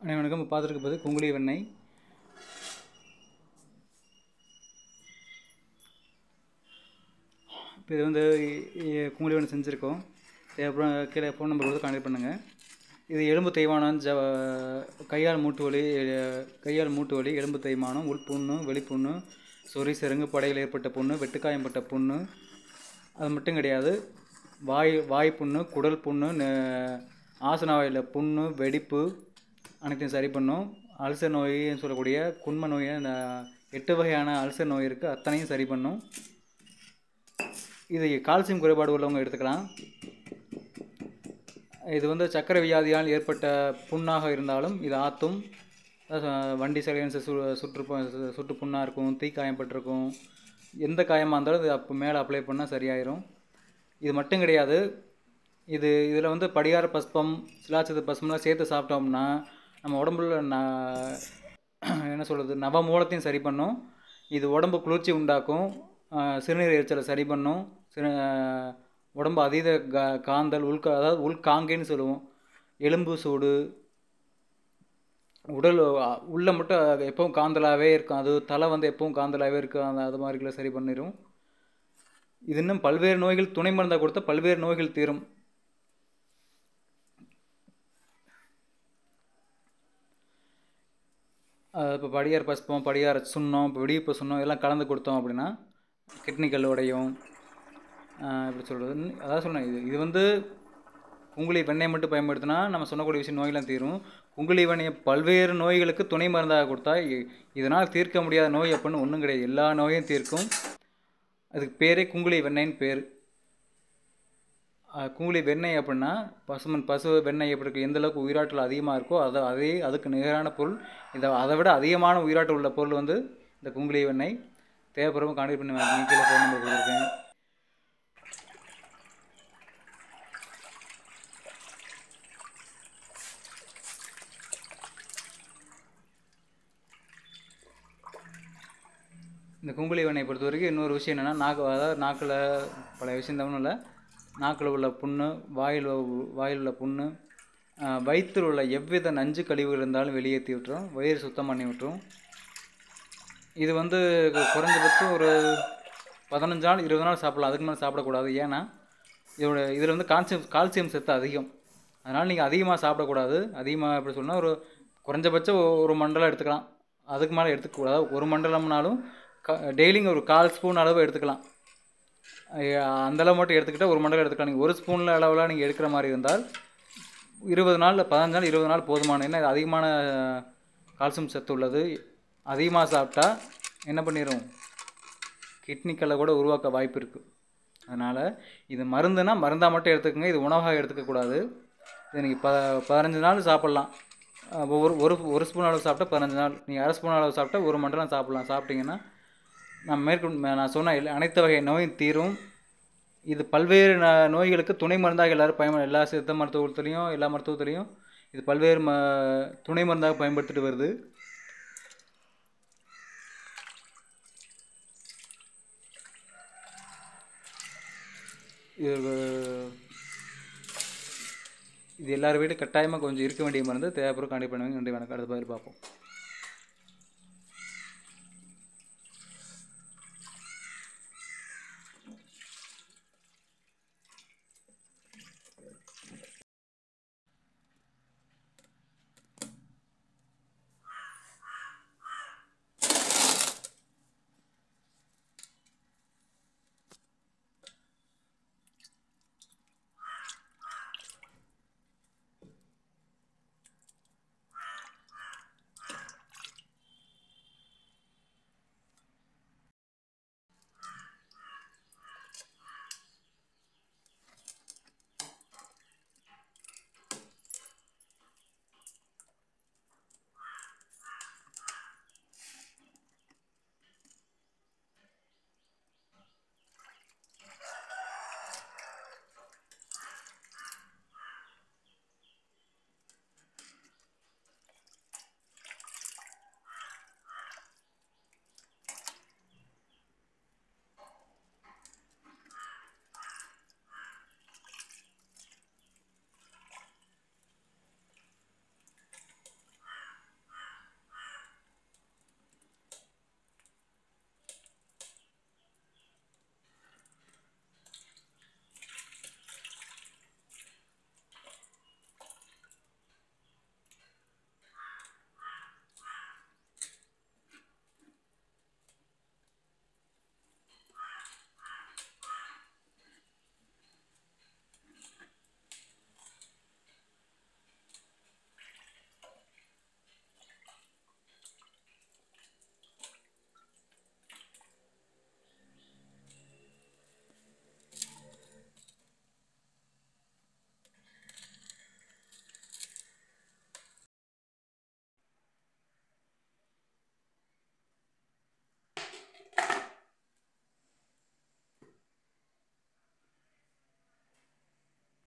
அனைவருக்கும் இப்போ பார்த்துருக்கப்போது குங்குளி வெண்ணெய் இப்போ இது வந்து இ- இ- குங்குளி வெண்ணெய் செஞ்சுருக்கோம் அப்புறம் கீழே ஃபோன் நம்பர் கொடுத்து கான்டாக்ட் பண்ணுங்கள் இது எலும்பு தேய்மானம் ஜ கையால் மூட்டு வலி எ- கையால் மூட்டு வலி எலும்பு தேய்மானம் உள்புண்ணு வெளிப்புண்ணு சொறி செருங்கு படையில் ஏற்பட்ட புண்ணு வெட்டுக்காயம்பட்ட புண்ணு அது மட்டும் கிடையாது வாய் வாய் புண்ணு குடல் புண்ணு நெ- ஆசன வாயில் புண்ணு வெடிப்பு அனைத்தையும் சரி பண்ணும் அல்சர் நோயின்னு சொல்லக்கூடிய குண்ம நோயை ந- எட்டு வகையான அல்சர் நோய் இருக்குது அத்தனையும் சரி பண்ணும் இது கால்சியம் குறைபாடு உள்ளவங்க எடுத்துக்கலாம் இது வந்து சக்கரை வியாதியால் ஏற்பட்ட புண்ணாக இருந்தாலும் இது ஆற்றும் அஹ் வண்டி சைலன்ஸ் சு சுற்று பு- சுட்டு புண்ணாக இருக்கும் தீக்காயப்பட்டிருக்கும் எந்த காயமாக இருந்தாலும் இது அப்போ மேலே அப்ளை பண்ணால் சரியாயிரும் இது மட்டும் கிடையாது இது இதில் வந்து படிகார பஸ்பம் சிலாச்சது பஸ்பம்லாம் சேர்த்து சாப்பிட்டோம்னா நம்ம உடம்புல ந என்ன சொல்கிறது நவமூலத்தையும் சரி பண்ணும் இது உடம்பு குளிர்ச்சி உண்டாக்கும் அஹ் சிறுநீர் எரிச்சலை சரி பண்ணும் சிறு உடம்பு அதீத கா காந்தல் உள்கா அதாவது உள்காங்கேன்னு சொல்லுவோம் எலும்பு சூடு உடல் அ- உள்ள மட்டும் அது எப்பவும் காந்தலாகவே இருக்கும் அது தலை வந்து எப்பவும் காந்தலாகவே இருக்கும் அந்த அது மாதிரிக்குள்ள சரி பண்ணிடும் இது இன்னும் பல்வேறு நோய்கள் துணை மருந்தாக கொடுத்தா பல்வேறு நோய்கள் தீரும் இப்போ படியார் பஸ்பம் படியார சுண்ணம் இப்போ வெடிப்பு சுண்ணம் இதெல்லாம் கலந்து கொடுத்தோம் அப்படின்னா கிட்னி கல் உடையும் ஆஹ் எப்படி சொல்கிறது அதான் சொன்னேன் இது இது வந்து குங்குளி வெண்ணெய் மட்டும் பயன்படுத்தினா நம்ம சொன்னக்கூடிய விஷயம் நோயெல்லாம் தீரும் குங்குளி வெண்ணெயை பல்வேறு நோய்களுக்கு துணை மருந்தாக கொடுத்தா இ- இதனால் தீர்க்க முடியாத நோய் அப்படின்னு ஒன்றும் கிடையாது எல்லா நோயும் தீர்க்கும் அதுக்கு பேரே குங்குளி வெண்ணெய்ன்னு பேர் அஹ் குங்குளி வெண்ணெய் அப்படின்னா பசுமன் பசு வெண்ணெய் எப்படி இருக்குது எந்த அளவுக்கு உயிராற்றல் அதிகமாக இருக்கோ அதை அதே அதுக்கு நிகரான பொருள் இதை அதை விட அதிகமான உயிராற்றல் உள்ள பொருள் வந்து இந்த குங்குளி வெண்ணெய் தேவைப்படுறவங்க கான்டாக்ட் பண்ணி வாங்க கீழே ஃபோன் நம்பர் கொடுத்துருக்கேன் இந்த குங்குளி வெண்ணெய் பொறுத்த வரைக்கும் இன்னொரு விஷயம் என்னென்னா நாக்கு அதாவது நாக்கில் பல விஷயம் தவிர இல்லை நாக்கில் உள்ள புண்ணு வாயில் உ- வாயில் உள்ள புண்ணு ஆஹ் வயிற்றில் உள்ள எவ்வித நஞ்சு கழிவுகள் இருந்தாலும் வெளியேற்றி விட்டுரும் வயிறு சுத்தம் பண்ணி விட்டுரும் இது வந்து கு- குறைஞ்சபட்சம் ஒரு பதினஞ்சு நாள் இருபது நாள் சாப்பிடலாம் அதுக்கு மேலே சாப்பிடக்கூடாது ஏன்னா இதோட இதில் வந்து கால்சியம் கால்சியம் சத்து அதிகம் அதனால் நீங்கள் அதிகமாக சாப்பிடக்கூடாது அதிகமாக எப்படி சொன்னால் ஒரு குறைஞ்சபட்சம் ஒ- ஒரு மண்டலம் எடுத்துக்கலாம் அதுக்கு மேலே எடுத்துக்கக்கூடாது ஒரு மண்டலம்னாலும் க டெய்லிங்க ஒரு கால் ஸ்பூன் அளவு எடுத்துக்கலாம் ஐயா, அந்த அளவு மட்டும் எடுத்துக்கிட்டால் ஒரு மண்டலம் எடுத்துக்கலாம் நீங்கள் ஒரு ஸ்பூனில் அளவில் நீங்கள் எடுக்கிற மாதிரி இருந்தால் இருபது நாள் பதினஞ்சு நாள் இருபது நாள் போதுமான ஏன்னா இது அதிகமான கால்சியம் சத்து உள்ளது அதிகமாக சாப்பிட்டா என்ன பண்ணிடும் கிட்னிக்களை கூட உருவாக்க வாய்ப்பு இருக்குது அதனால் இது மருந்துனா மருந்தாக மட்டும் எடுத்துக்கோங்க இது உணவாக எடுத்துக்கக்கூடாது இது நீங்கள் ப பதினஞ்சு நாள் சாப்பிட்லாம் அஹ் ஒவ்வொரு ஒரு ஒரு ஸ்பூன் அளவு சாப்பிட்டா பதினஞ்சு நாள் நீங்கள் அரை ஸ்பூன் அளவு சாப்பிட்டா ஒரு மண்டலம் சாப்பிட்லாம் சாப்பிட்டீங்கன்னா நான் மேற்கொண்டு நான் சொன்ன எல்லா- அனைத்து வகை நோயும் தீரும் இது பல்வேறு ந- நோய்களுக்கு துணை மருந்தாக எல்லாரும் பயன் எல்லா சித்த மருத்துவத்துலேயும் எல்லா மருத்துவத்துலேயும் இது பல்வேறு ம துணை மருந்தாக பயன்படுத்திட்டு வருது இது இது எல்லார் வீடும் கட்டாயமாக கொஞ்சம் இருக்க வேண்டிய மருந்து தேவைப்படும் கண்டிப்பாக பண்ணுவாங்க நன்றி வணக்கம் அடுத்த பதில் பார்ப்போம்